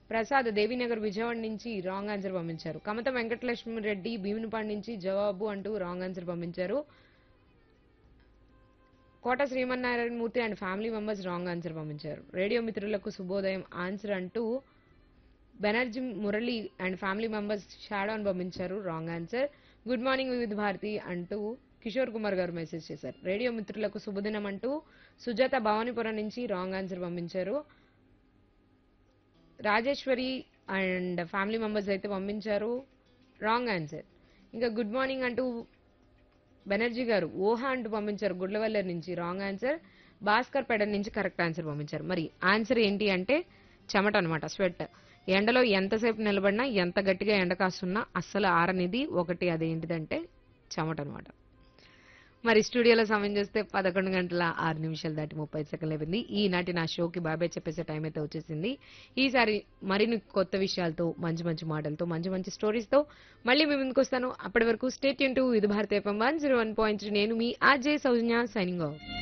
ప్రసాద్ దేవీనగర్ విజయవాడ నుంచి wrong answer పంపించారు కమత వెంకటలక్ష్మి రెడ్డి భీమునిపాడు నుంచి జవాబు అంటూ రాంగ్ ఆన్సర్ పంపించారు Kota Srimannarayana Murthy and family members wrong answer పంపించారు రేడియో మిత్రులకు శుభోదయం ఆన్సర్ అంటూ Banerjee Murali and family members shadow అని పంపించారు రాంగ్ ఆన్సర్ గుడ్ మార్నింగ్ వివిధ భారతి అంటూ కిషోర్ కుమార్ గారు మెసేజ్ చేశారు రేడియో మిత్రులకు శుభదినం అంటూ సుజాత భవానీపురం నుంచి రాంగ్ ఆన్సర్ పంపించారు రాజేశ్వరి అండ్ ఫ్యామిలీ మెంబర్స్ అయితే పంపించారు రాంగ్ ఆన్సర్ ఇంకా గుడ్ మార్నింగ్ అంటూ బెనర్జీ గారు ఓహా అంటూ పంపించారు గుడ్లవల్లర్ నుంచి రాంగ్ ఆన్సర్ భాస్కర్ పెడ నుంచి కరెక్ట్ ఆన్సర్ పంపించారు మరి ఆన్సర్ ఏంటి అంటే చెమట అనమాట స్వెట్ ఎండలో ఎంతసేపు నిలబడినా ఎంత గట్టిగా ఎండ కాస్తున్నా అస్సలు ఆరనిది ఒకటి అదేంటిదంటే చెమట అనమాట మరి స్టూడియోలో సమయం చేస్తే పదకొండు గంటల ఆరు నిమిషాలు దాటి ముప్పై సెకండ్లు అయిపోయింది ఈనాటి నా షోకి బాబాయ్ చెప్పేసే టైం అయితే వచ్చేసింది ఈసారి మరిన్ని కొత్త విషయాలతో మంచి మంచి మాటలతో మంచి మంచి స్టోరీస్తో మళ్ళీ మీ ముందుకు వస్తాను అప్పటి వరకు stay tuned Bharatiya one zero one point నేను మీ ఆర్జే సౌజన్య సైనింగ్ ఆఫ్